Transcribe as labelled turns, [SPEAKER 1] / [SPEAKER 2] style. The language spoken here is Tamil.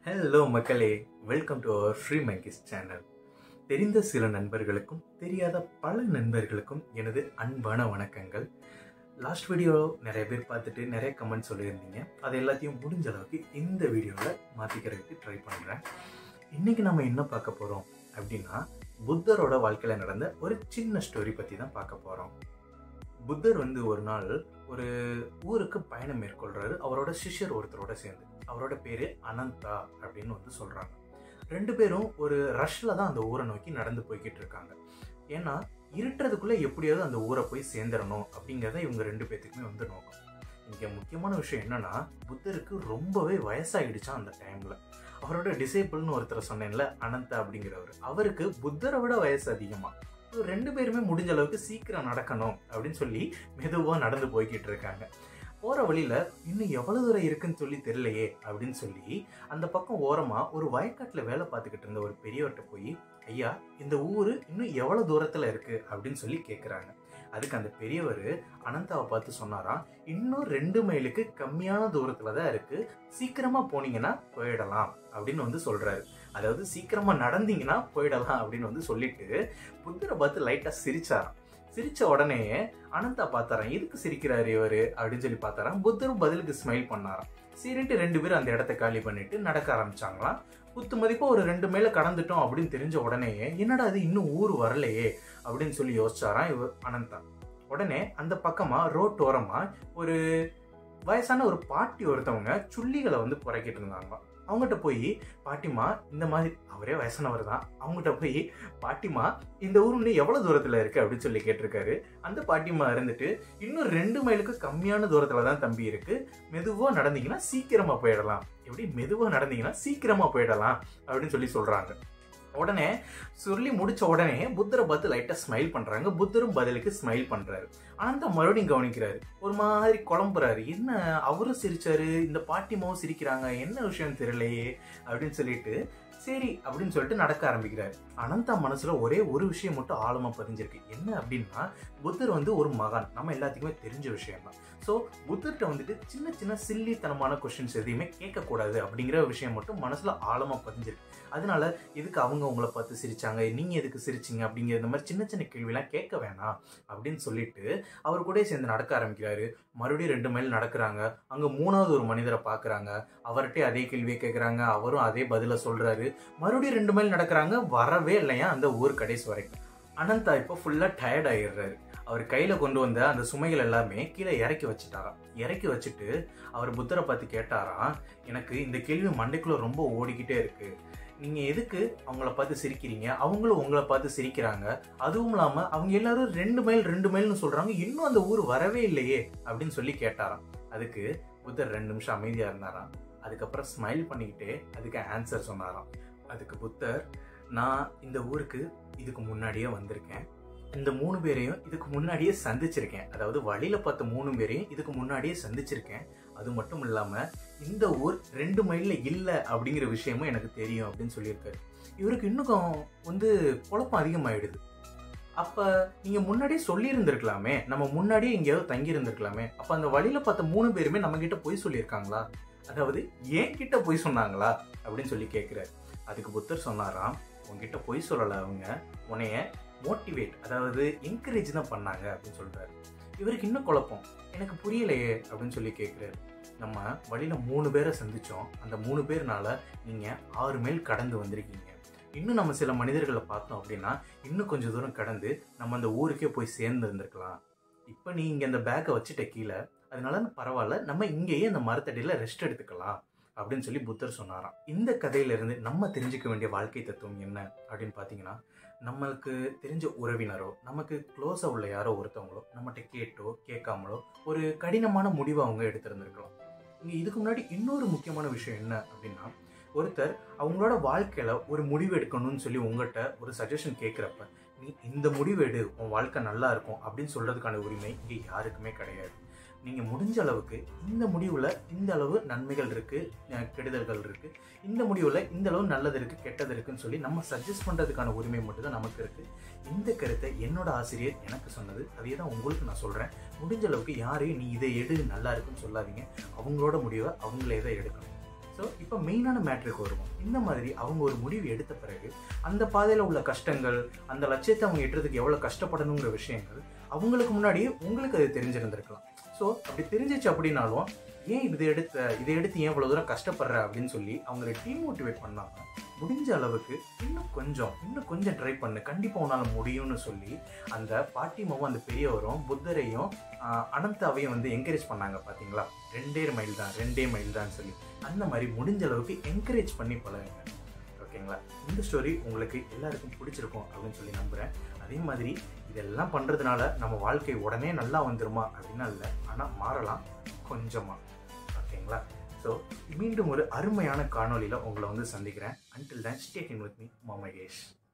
[SPEAKER 1] ஹலோ மக்களே welcome to our free monkeys channel தெரிந்த சில நண்பர்களுக்கும் தெரியாத பல நண்பர்களுக்கும் எனது அன்பான வணக்கங்கள் லாஸ்ட் வீடியோ நிறைய பேர் பார்த்துட்டு நிறைய கமெண்ட் சொல்லியிருந்தீங்க அது எல்லாத்தையும் முடிஞ்ச அளவுக்கு இந்த வீடியோவில் மாற்றிக்கிறதுக்கு ட்ரை பண்ணுறேன் இன்றைக்கி நம்ம என்ன பார்க்க போகிறோம் அப்படின்னா புத்தரோட வாழ்க்கையில் நடந்த ஒரு சின்ன ஸ்டோரி பற்றி தான் பார்க்க போகிறோம் புத்தர் வந்து ஒரு நாள் ஒரு ஊருக்கு பயணம் மேற்கொள்றாரு அவரோட சிஷ்யர் ஒருத்தரோட சேர்ந்து அவரோட பேரு அனந்தா அப்படின்னு வந்து சொல்றாங்க ரெண்டு பேரும் ஒரு ரஷ்ல தான் அந்த ஊரை நோக்கி நடந்து போய்கிட்டு இருக்காங்க ஏன்னா இருட்டுறதுக்குள்ள எப்படியாவது அந்த ஊரை போய் சேர்ந்துடணும் அப்படிங்கிறத இவங்க ரெண்டு பேத்துக்குமே வந்து நோக்கம் இங்க முக்கியமான விஷயம் என்னன்னா புத்தருக்கு ரொம்பவே வயசாகிடுச்சான் அந்த டைம்ல அவரோட டிசேபிள்னு ஒருத்தர் சொன்னேன்ல அனந்தா அப்படிங்கிறவர் அவருக்கு புத்தரை விட வயசு அதிகமா So, ரெண்டு பேருமே முடிஞ்ச அளவுக்கு சீக்கிரம் நடக்கணும் அப்படின்னு சொல்லி மெதுவாக நடந்து போய்கிட்டு இருக்காங்க போகிற வழியில் இன்னும் எவ்வளோ தூரம் இருக்குன்னு சொல்லி தெரியலையே அப்படின்னு சொல்லி அந்த பக்கம் ஓரமாக ஒரு வயக்காட்டில் வேலை பார்த்துக்கிட்டு இருந்த ஒரு பெரியவர்கிட்ட போய் ஐயா இந்த ஊர் இன்னும் எவ்வளோ தூரத்தில் இருக்குது அப்படின்னு சொல்லி கேட்குறாங்க அதுக்கு அந்த பெரியவர் அனந்தாவை பார்த்து சொன்னாராம் இன்னும் ரெண்டு மைலுக்கு கம்மியான தூரத்தில் தான் இருக்குது சீக்கிரமாக போனீங்கன்னா போயிடலாம் அப்படின்னு வந்து சொல்கிறாரு அதாவது சீக்கிரமாக நடந்தீங்கன்னா போயிடலாம் அப்படின்னு வந்து சொல்லிட்டு புத்தரை பார்த்து லைட்டாக சிரிச்சாராம் சிரிச்ச உடனே அனந்தா பார்த்தாராம் எதுக்கு சிரிக்கிறாரு இவரு அப்படின்னு சொல்லி பார்த்தாராம் புத்தரும் பதிலுக்கு ஸ்மைல் பண்ணாராம் சரின்ட்டு ரெண்டு பேரும் அந்த இடத்த காலி பண்ணிட்டு நடக்க ஆரம்பிச்சாங்களாம் குத்து மதிப்பா ஒரு ரெண்டு மேல கடந்துட்டோம் அப்படின்னு தெரிஞ்ச உடனே என்னடா அது இன்னும் ஊர் வரலையே அப்படின்னு சொல்லி யோசிச்சாராம் இவர் அனந்தா உடனே அந்த பக்கமா ரோட்டோரமா ஒரு வயசான ஒரு பாட்டி ஒருத்தவங்க சுள்ளிகளை வந்து புறக்கிட்டு இருந்தாங்க அவங்ககிட்ட போய் பாட்டிமா இந்த மாதிரி அவரே வயசானவர் தான் அவங்ககிட்ட போய் பாட்டிமா இந்த ஊர் இன்னும் எவ்வளவு தூரத்துல இருக்கு அப்படின்னு சொல்லி கேட்டிருக்காரு அந்த பாட்டிமா இருந்துட்டு இன்னும் ரெண்டு மைலுக்கு கம்மியான தூரத்துல தான் தம்பி இருக்கு மெதுவா நடந்தீங்கன்னா சீக்கிரமா போயிடலாம் எப்படி மெதுவா நடந்தீங்கன்னா சீக்கிரமா போயிடலாம் அப்படின்னு சொல்லி சொல்றாங்க உடனே சொல்லி முடிச்ச உடனே புத்தரை பார்த்து லைட்டா ஸ்மைல் பண்றாங்க புத்தரும் பதிலுக்கு ஸ்மைல் பண்றாரு ஆனந்தா மறுபடியும் கவனிக்கிறாரு ஒரு மாதிரி குழம்புறாரு என்ன அவரும் சிரிச்சாரு இந்த பாட்டிமாவும் சிரிக்கிறாங்க என்ன விஷயம் தெரியலையே அப்படின்னு சொல்லிட்டு சரி அப்படின்னு சொல்லிட்டு நடக்க ஆரம்பிக்கிறாரு அனந்தா மனசுல ஒரே ஒரு விஷயம் மட்டும் ஆழமா பதிஞ்சிருக்கு என்ன அப்படின்னா புத்தர் வந்து ஒரு மகான் நம்ம எல்லாத்துக்குமே தெரிஞ்ச விஷயம் தான் ஸோ புத்தர்கிட்ட வந்துட்டு சின்ன சின்ன சில்லித்தனமான கொஸ்டின்ஸ் எதையுமே கேட்கக்கூடாது அப்படிங்கிற விஷயம் மட்டும் மனசுல ஆழமா பதிஞ்சிருக்கு அதனால எதுக்கு அவங்க உங்களை பார்த்து சிரிச்சாங்க நீங்க எதுக்கு சிரிச்சீங்க அப்படிங்கிற இந்த மாதிரி சின்ன சின்ன கேள்விலாம் கேட்க வேணாம் அப்படின்னு சொல்லிட்டு அவர் கூட சேர்ந்து நடக்க ஆரம்பிக்கிறாரு மறுபடியும் ரெண்டு மைல் நடக்கிறாங்க அங்க மூணாவது ஒரு மனிதரை பாக்குறாங்க அவர்கிட்ட அதே கேள்வியை கேட்கறாங்க அவரும் அதே பதில சொல்றாரு மறுபடியும் ரெண்டு மைல் நடக்கிறாங்க வரவே இல்லையா அந்த ஊர் கடைசி வரைக்கும் அனந்தா இப்போ ஃபுல்லா டயர்ட் ஆயிடுறாரு அவர் கையில கொண்டு வந்த அந்த சுமைகள் எல்லாமே கீழே இறக்கி வச்சுட்டாராம் இறக்கி வச்சுட்டு அவர் புத்தரை பார்த்து கேட்டாராம் எனக்கு இந்த கேள்வி மண்டைக்குள்ள ரொம்ப ஓடிக்கிட்டே இருக்கு நீங்க எதுக்கு அவங்கள பார்த்து சிரிக்கிறீங்க அவங்களும் உங்களை பார்த்து சிரிக்கிறாங்க அதுவும் இல்லாம அவங்க எல்லாரும் ரெண்டு மைல் ரெண்டு மைல்னு சொல்றாங்க இன்னும் அந்த ஊர் வரவே இல்லையே அப்படின்னு சொல்லி கேட்டாராம் அதுக்கு புத்தர் ரெண்டு நிமிஷம் அமைதியா இருந்தாராம் அதுக்கப்புறம் ஸ்மைல் பண்ணிக்கிட்டே அதுக்கு ஆன்சர் சொன்னாராம் அதுக்கு புத்தர் நான் இந்த ஊருக்கு இதுக்கு முன்னாடியே வந்திருக்கேன் இந்த மூணு பேரையும் இதுக்கு முன்னாடியே சந்திச்சிருக்கேன் அதாவது வழியில பார்த்த மூணு பேரையும் இதுக்கு முன்னாடியே சந்திச்சிருக்கேன் அது மட்டும் இல்லாம இந்த ஊர் ரெண்டு மைல்ல இல்ல அப்படிங்கிற விஷயமும் எனக்கு தெரியும் அப்படின்னு சொல்லியிருக்காரு இவருக்கு இன்னும் வந்து குழப்பம் அதிகமாயிடுது அப்ப நீங்க முன்னாடியே சொல்லி இருந்திருக்கலாமே நம்ம முன்னாடியே எங்கேயாவது தங்கி இருந்திருக்கலாமே அப்ப அந்த வழியில பார்த்த மூணு பேருமே நம்ம கிட்ட போய் சொல்லியிருக்காங்களா அதாவது ஏன் கிட்ட போய் சொன்னாங்களா அப்படின்னு சொல்லி கேட்கிறாரு அதுக்கு புத்தர் சொன்னாராம் உன்கிட்ட பொய் சொல்லல அவங்க உன்னைய மோட்டிவேட் அதாவது என்கரேஜ் தான் பண்ணாங்க அப்படின்னு சொல்றாரு இவருக்கு இன்னும் குழப்பம் எனக்கு புரியலையே அப்படின்னு சொல்லி கேட்குறாரு நம்ம வழியில மூணு பேரை சந்திச்சோம் அந்த மூணு பேர்னால நீங்க ஆறு மைல் கடந்து வந்திருக்கீங்க இன்னும் நம்ம சில மனிதர்களை பார்த்தோம் அப்படின்னா இன்னும் கொஞ்சம் தூரம் கடந்து நம்ம அந்த ஊருக்கே போய் சேர்ந்து இருந்திருக்கலாம் இப்போ நீ இங்க அந்த பேக்கை வச்சுட்ட கீழே அதனால பரவாயில்ல நம்ம இங்கேயே அந்த மரத்தடியில ரெஸ்ட் எடுத்துக்கலாம் அப்படின்னு சொல்லி புத்தர் சொன்னாராம் இந்த கதையில இருந்து நம்ம தெரிஞ்சுக்க வேண்டிய வாழ்க்கை தத்துவம் என்ன அப்படின்னு பார்த்தீங்கன்னா நம்மளுக்கு தெரிஞ்ச உறவினரோ நமக்கு க்ளோஸாக உள்ள யாரோ ஒருத்தவங்களோ நம்மகிட்ட கேட்டோ கேட்காமலோ ஒரு கடினமான முடிவை அவங்க எடுத்திருந்திருக்கலாம் இங்கே இதுக்கு முன்னாடி இன்னொரு முக்கியமான விஷயம் என்ன அப்படின்னா ஒருத்தர் அவங்களோட வாழ்க்கையில ஒரு முடிவு எடுக்கணும்னு சொல்லி உங்கள்கிட்ட ஒரு சஜஷன் கேட்குறப்ப நீ இந்த முடிவு எடு உன் வாழ்க்கை நல்லா இருக்கும் அப்படின்னு சொல்றதுக்கான உரிமை இங்கே யாருக்குமே கிடையாது நீங்க முடிஞ்ச அளவுக்கு இந்த முடிவுல இந்த அளவு நன்மைகள் இருக்கு அஹ் கெடுதல்கள் இருக்கு இந்த முடிவுல இந்த அளவு நல்லது இருக்கு கெட்டது இருக்குன்னு சொல்லி நம்ம சஜஸ்ட் பண்றதுக்கான உரிமை மட்டும் தான் நமக்கு இருக்கு இந்த கருத்தை என்னோட ஆசிரியர் எனக்கு சொன்னது அதே தான் உங்களுக்கு நான் சொல்றேன் முடிஞ்ச அளவுக்கு யாரையும் நீ இதை எடு நல்லா இருக்குன்னு சொல்லாதீங்க அவங்களோட முடிவை அவங்களே தான் எடுக்கணும் ஸோ இப்போ மெயினான மேட்ருக்கு வருவோம் இந்த மாதிரி அவங்க ஒரு முடிவு எடுத்த பிறகு அந்த பாதையில் உள்ள கஷ்டங்கள் அந்த லட்சியத்தை அவங்க எட்டுறதுக்கு எவ்வளோ கஷ்டப்படணுங்கிற விஷயங்கள் அவங்களுக்கு முன்னாடியே உங்களுக்கு அது தெரிஞ்சிருந்திருக்கலாம் ஸோ அப்படி தெரிஞ்சிச்சு அப்படின்னாலும் ஏன் இதை எடுத்த இதை எடுத்து ஏன் இவ்வளோ தூரம் கஷ்டப்படுற அப்படின்னு சொல்லி அவங்களை டிமோட்டிவேட் பண்ணாமல் முடிஞ்ச அளவுக்கு இன்னும் கொஞ்சம் இன்னும் கொஞ்சம் ட்ரை பண்ணு கண்டிப்பாக உன்னால் முடியும்னு சொல்லி அந்த பாட்டிமாவும் அந்த பெரியவரும் புத்தரையும் ஆஹ், அனந்தாவையும் வந்து என்கரேஜ் பண்ணாங்க பார்த்தீங்களா ரெண்டே மைல் தான் ரெண்டே மைல் தான் சொல்லி அந்த மாதிரி முடிஞ்ச அளவுக்கு என்கரேஜ் பண்ணி பழகுங்க ஓகேங்களா இந்த ஸ்டோரி உங்களுக்கு எல்லாருக்கும் பிடிச்சிருக்கும் அப்படின்னு சொல்லி நம்புகிறேன் அதே மாதிரி இதெல்லாம் பண்ணுறதுனால நம்ம வாழ்க்கை உடனே நல்லா வந்துருமா அப்படின்னா இல்லை ஆனால் மாறலாம் கொஞ்சமாக ஓகேங்களா ஸோ மீண்டும் ஒரு அருமையான காணொளியில் உங்களை வந்து சந்திக்கிறேன் until then stayed in with me மமகேஷ்